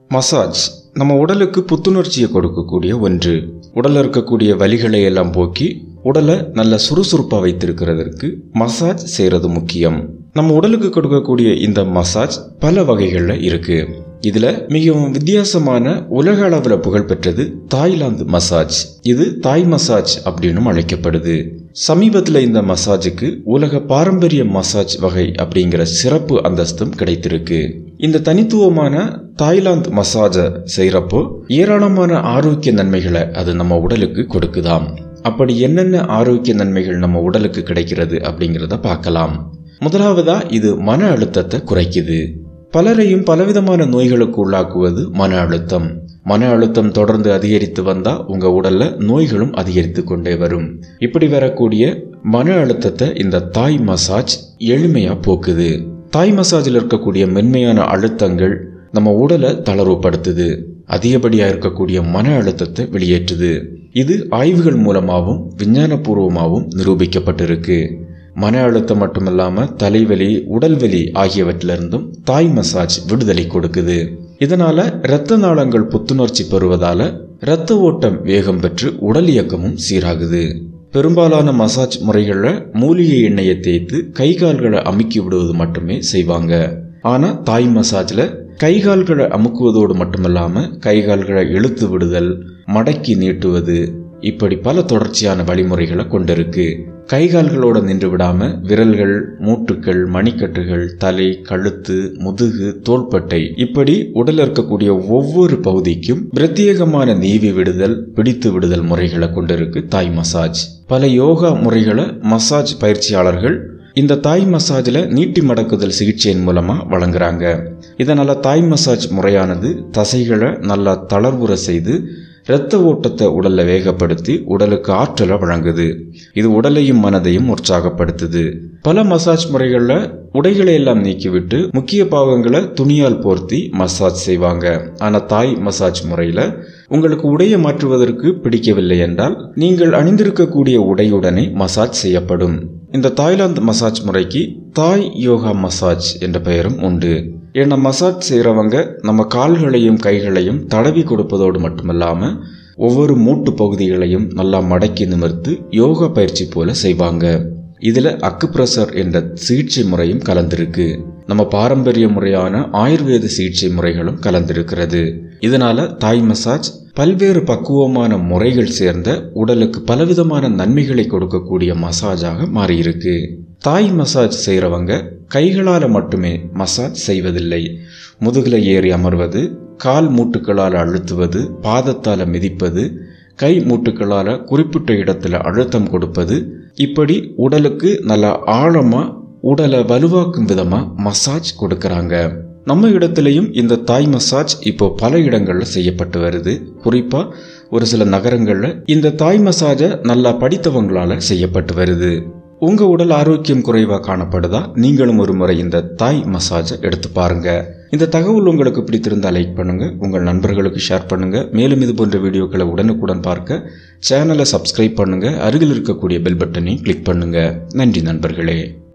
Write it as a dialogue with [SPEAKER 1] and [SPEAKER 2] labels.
[SPEAKER 1] massage நம்ம உடலுக்கு புத்துணர்ச்சியை கொடுக்கக்கூடிய ஒன்று உடல்ல இருக்கக்கூடிய வலிகளை எல்லாம் போக்கி உடலை நல்ல சுறுசுறுப்பாக வைத்திருக்கிறதற்கு மசாஜ் செய்கிறது முக்கியம் நம்ம உடலுக்கு கொடுக்கக்கூடிய இந்த மசாஜ் பல வகைகளில் இருக்கு இதுல மிகவும் வித்தியாசமான உலக அளவில் புகழ்பெற்றது தாய்லாந்து மசாஜ் இது தாய் மசாஜ் அப்படின்னு அழைக்கப்படுது சமீபத்தில் இந்த மசாஜுக்கு உலக பாரம்பரிய மசாஜ் வகை அப்படிங்கிற சிறப்பு அந்தஸ்தும் கிடைத்திருக்கு இந்த தனித்துவமான தாய்லாந்து மசாஜை செய்கிறப்போ ஏராளமான ஆரோக்கிய நன்மைகளை அது நம்ம உடலுக்கு கொடுக்குதாம் அப்படி என்னென்ன ஆரோக்கிய நன்மைகள் நம்ம உடலுக்கு கிடைக்கிறது அப்படிங்கிறத பார்க்கலாம் முதலாவதா இது மன அழுத்தத்தை குறைக்குது பலரையும் பலவிதமான நோய்களுக்கு உள்ளாக்குவது மன அழுத்தம் மன அழுத்தம் தொடர்ந்து அதிகரித்து வந்தா உங்க உடல்ல நோய்களும் அதிகரித்து கொண்டே வரும் இப்படி வரக்கூடிய மன அழுத்தத்தை இந்த தாய் மசாஜ் எளிமையா போக்குது தாய் மசாஜில் இருக்கக்கூடிய மென்மையான அழுத்தங்கள் நம்ம உடலை தளர்வுபடுத்துது அதிகப்படியா இருக்கக்கூடிய மன அழுத்தத்தை வெளியேற்றுது இது ஆய்வுகள் மூலமாகவும் விஞ்ஞானபூர்வமாகவும் நிரூபிக்கப்பட்டிருக்கு மன அழுத்தம் மட்டுமில்லாம தலைவலி உடல்வலி ஆகியவற்றிலிருந்தும் தாய் மசாஜ் விடுதலை கொடுக்குது இதனால இரத்த நாளங்கள் புத்துணர்ச்சி பெறுவதால இரத்த ஓட்டம் வேகம் பெற்று உடல் இயக்கமும் சீராகுது பெரும்பாலான மசாஜ் முறைகளில் மூலிகை எண்ணெயை தேய்த்து கை கால்களை அமுக்கி விடுவது மட்டுமே செய்வாங்க ஆனா தாய் மசாஜ்ல கை கால்களை அமுக்குவதோடு மட்டுமல்லாம கை கால்களை இழுத்து விடுதல் மடக்கி நீட்டுவது இப்படி பல தொடர்ச்சியான வழிமுறைகளை கொண்டிருக்கு கை கால்களோட நின்று விடாம விரல்கள் மூட்டுக்கள் மணிக்கட்டுகள் தலை கழுத்து முதுகு தோள்பட்டை இப்படி உடல் இருக்கக்கூடிய ஒவ்வொரு பகுதிக்கும் பிரத்யேகமான நீவி விடுதல் பிடித்து விடுதல் முறைகளை கொண்டிருக்கு தாய் மசாஜ் பல யோகா முறைகளை மசாஜ் பயிற்சியாளர்கள் இந்த தாய் மசாஜில் நீட்டி மடக்குதல் சிகிச்சையின் மூலமாக வழங்குறாங்க இதனால் தாய் மசாஜ் முறையானது தசைகளை நல்லா தளர்வுற செய்து இரத்த ஓட்டத்தை உடல்ல வேகப்படுத்தி உடலுக்கு ஆற்றலை வழங்குது இது உடலையும் மனதையும் உற்சாகப்படுத்துது பல மசாஜ் முறைகளில் உடைகளை எல்லாம் நீக்கிவிட்டு முக்கிய பாகங்களை துணியால் போர்த்தி மசாஜ் செய்வாங்க ஆனால் தாய் மசாஜ் முறையில் உங்களுக்கு உடையை மாற்றுவதற்கு பிடிக்கவில்லை என்றால் நீங்கள் அணிந்திருக்கக்கூடிய உடையுடனே மசாஜ் செய்யப்படும் இந்த தாய்லாந்து மசாஜ் முறைக்கு தாய் யோகா மசாஜ் என்ற பெயரும் உண்டு ஏன்னா மசாஜ் செய்கிறவங்க நம்ம கால்களையும் கைகளையும் தடவி கொடுப்பதோடு மட்டுமல்லாமல் ஒவ்வொரு மூட்டு பகுதிகளையும் நல்லா மடக்கி நிமிர்த்து யோகா பயிற்சி போல செய்வாங்க இதில் அக்குப்ரெஷர் என்ற சிகிச்சை முறையும் கலந்திருக்கு நம்ம பாரம்பரிய முறையான ஆயுர்வேத சிகிச்சை முறைகளும் கலந்திருக்கிறது இதனால தாய் மசாஜ் பல்வேறு பக்குவமான முறைகள் சேர்ந்த உடலுக்கு பலவிதமான நன்மைகளை கொடுக்கக்கூடிய மசாஜாக மாறியிருக்கு தாய் மசாஜ் செய்கிறவங்க கைகளால் மட்டுமே மசாஜ் செய்வதில்லை முதுகில் ஏறி அமர்வது கால் மூட்டுக்களால் அழுத்துவது பாதத்தால் மிதிப்பது கை மூட்டுக்களால் குறிப்பிட்ட இடத்துல அழுத்தம் கொடுப்பது இப்படி உடலுக்கு நல்ல ஆழமாக உடலை வலுவாக்கும் விதமாக மசாஜ் கொடுக்கறாங்க நம்ம இடத்துலையும் இந்த தாய் மசாஜ் இப்போ பல இடங்களில் செய்யப்பட்டு வருது குறிப்பாக ஒரு சில நகரங்களில் இந்த தாய் மசாஜை நல்லா படித்தவங்களால செய்யப்பட்டு வருது உங்க உடல் ஆரோக்கியம் குறைவாக காணப்படுதா நீங்களும் ஒரு முறை இந்த தாய் மசாஜை எடுத்து பாருங்க இந்த தகவல் உங்களுக்கு பிடித்திருந்தால் லைக் பண்ணுங்க உங்கள் நண்பர்களுக்கு ஷேர் பண்ணுங்க மேலும் இது போன்ற வீடியோக்களை உடனுக்குடன் பார்க்க சேனலை சப்ஸ்கிரைப் பண்ணுங்க அருகில் இருக்கக்கூடிய பெல் பட்டனை கிளிக் பண்ணுங்க நன்றி நண்பர்களே